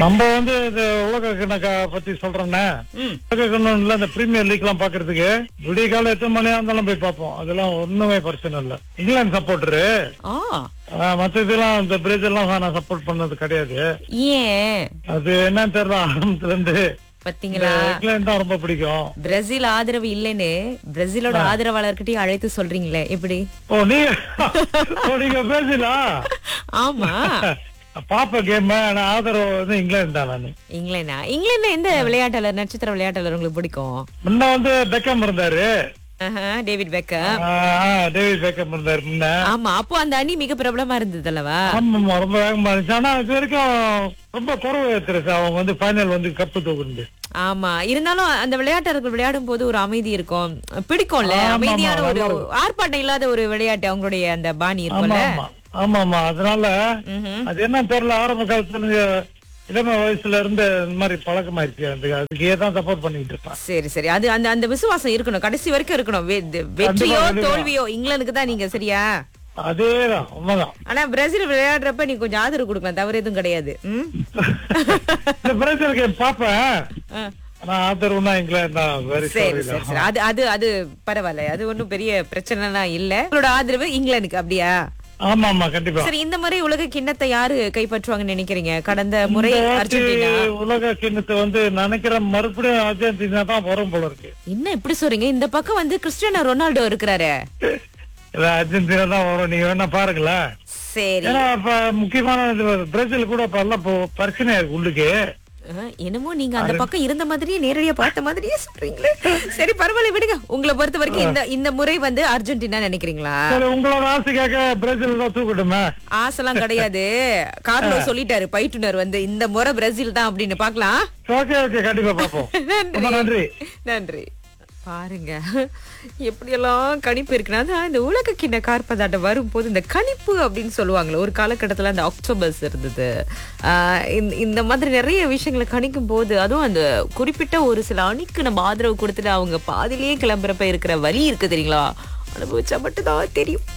நம்ம வந்து இந்த உலக கிணக்கா பத்தி சொல்றேன்னே ம் உலக கிண்ணம்ல இந்த பிரீமியர் லீக் எல்லாம் பாக்குறதுக்கு விடிய காலம் எத்தனை மணியா இருந்தாலும் போய் பார்ப்போம் அதெல்லாம் ஒண்ணுமே பிரச்சனை இல்ல இங்கிலாந்து சப்போர்டரு ஆ மத்த இதெல்லாம் இந்த பிரேசில் எல்லாம் நான் சப்போர்ட் பண்ணது கிடையாது ஏன் அது என்னன்னு தெரியல ஆரம்பத்துல இருந்து இந்த பாத்தீங்களா இங்கிலாந்து தான் ரொம்ப பிடிக்கும் பிரேசில் ஆதரவு இல்லைன்னு பிரேசிலோட ஆதரவாளர்கிட்டயும் அழைத்து சொல்றீங்களே எப்படி ஓ நீ ஓ நீங்க பிரேசிலா ஆமா பாப்ப கேம் நான் ஆதரவு வந்து இங்கிலாந்து தான் நானு இங்கிலாந்தா இங்கிலாந்து எந்த விளையாட்டாளர் நட்சத்திர விளையாட்டாளர் உங்களுக்கு பிடிக்கும் முன்ன வந்து பெக்கம் இருந்தாரு ஆஹா, டேவிட் பெக்கர் ஆஹ், டேவிட் பெக்கம் இருந்தாரு முன்ன ஆமா அப்போ அந்த அணி மிக பிரபலமா இருந்தது அல்லவா ஆமா ரொம்ப வேகமா இருந்துச்சு ஆனா இது வரைக்கும் ரொம்ப குறவு எடுத்துருச்சு அவங்க வந்து ஃபைனல் வந்து கப்பு தூக்குறது ஆமா இருந்தாலும் அந்த விளையாட்டர்கள் விளையாடும் போது ஒரு அமைதி இருக்கும் பிடிக்கும்ல ஆமா, அமைதியான ஆமா, ஒரு நல்லா ஆர்ப்பாட்டம் இல்லாத ஒரு விளையாட்டு அவங்களுடைய அந்த பாணி ஆமா இருக்கும்ல ஆமா ஆமா ஆமா அதனால ம்ஹும். அது என்ன தெரியல ஆரம்ப காலத்துல இருந்து இளம வயசுல இருந்து இந்த மாதிரி பழக்கமாயிருச்சு அந்த அதுக்கு தான் சப்போர்ட் பண்ணிட்டு இருப்பேன் சரி சரி அது அந்த அந்த விசுவாசம் இருக்கணும் கடைசி வரைக்கும் இருக்கணும் வெ- வெ- வெற்றியோ கண்டிப்பா. தோல்வியோ இங்கிலாந்துக்கு தான் நீங்க சரியா அதேதான் உண்மைதான் ஆனா பிரேசில் விளையாடுறப்ப நீ கொஞ்சம் ஆதரவு கொடுக்கலாம் தவறு எதுவும் கிடையாது ம்? இந்த பிரேசில் கேம் பாப்பேன் ஆ. நான் ஆதரவுனா இங்கிலாந்து தான் வெரி சரி சாரி சரி சரி அது அது அது பரவாயில்ல அது ஒண்ணும் பெரிய பிரச்சனைலாம் இல்ல உங்களோட ஆதரவு இங்கிலாந்துக்கு அப்படியா ஆமா ஆமா கண்டிப்பா சரி இந்த முறை உலக கிண்ணத்தை யாரு கைப்பற்றுவாங்கன்னு நினைக்கிறீங்க கடந்த முறை இந்த வாட்டி அர்ஜென்டினா உலக கிண்ணத்தை வந்து நினைக்கிறேன் மறுபடியும் அர்ஜென்டினா தான் வரும் போல இருக்கு என்ன இப்படி சொல்றீங்க இந்த பக்கம் வந்து கிறிஸ்டியானோ ரொனால்டோ இருக்கிறாரு இல்ல, அர்ஜென்டினா தான் வரும் நீங்க வேணா பாருங்களேன் சரி ஏன்னா இப்ப முக்கியமான இது பிரேசில் கூட இப்ப எல்லாம் இப்போ பிரச்சனையா இருக்கு உள்ளுக்கு அஹ், என்னமோ நீங்க அந்த பக்கம் இருந்த மாதிரியே நேரடியா பார்த்த மாதிரியே சொல்றீங்களே சரி பரவாயில்ல விடுங்க உங்களை பொறுத்த வரைக்கும் இந்த இந்த முறை வந்து அர்ஜென்டினா நினைக்கிறீங்களா சரி உங்களோட ஆசைக்காக பிரேசில் தான் தூக்கட்டுமே ஆசைலாம் கிடையாது கார்லோ சொல்லிட்டாரு பயிற்றுனர் வந்து இந்த முறை பிரேசில் தான் அப்படின்னு பார்க்கலாம் ஓகே ஓகே கண்டிப்பா பாப்போம் ரொம்ப நன்றி நன்றி பாருங்க எப்படியெல்லாம் கணிப்பு இருக்குன்னா அதான் இந்த உலக கிண்ண கார்பந்தாட்டம் வரும்போது இந்த கணிப்பு அப்படின்னு சொல்லுவாங்களே ஒரு காலகட்டத்தில் அந்த அக்டோபர்ஸ் இருந்தது ஆஹ் இந்த- இந்த மாதிரி நிறைய விஷயங்களை கணிக்கும் போது அதுவும் அந்த குறிப்பிட்ட ஒரு சில அணிக்கு நம்ம ஆதரவு கொடுத்துட்டு அவங்க பாதிலேயே கிளம்புறப்ப இருக்கிற வலி இருக்கு தெரியுங்களா அனுபவிச்சா மட்டும்தான் தெரியும்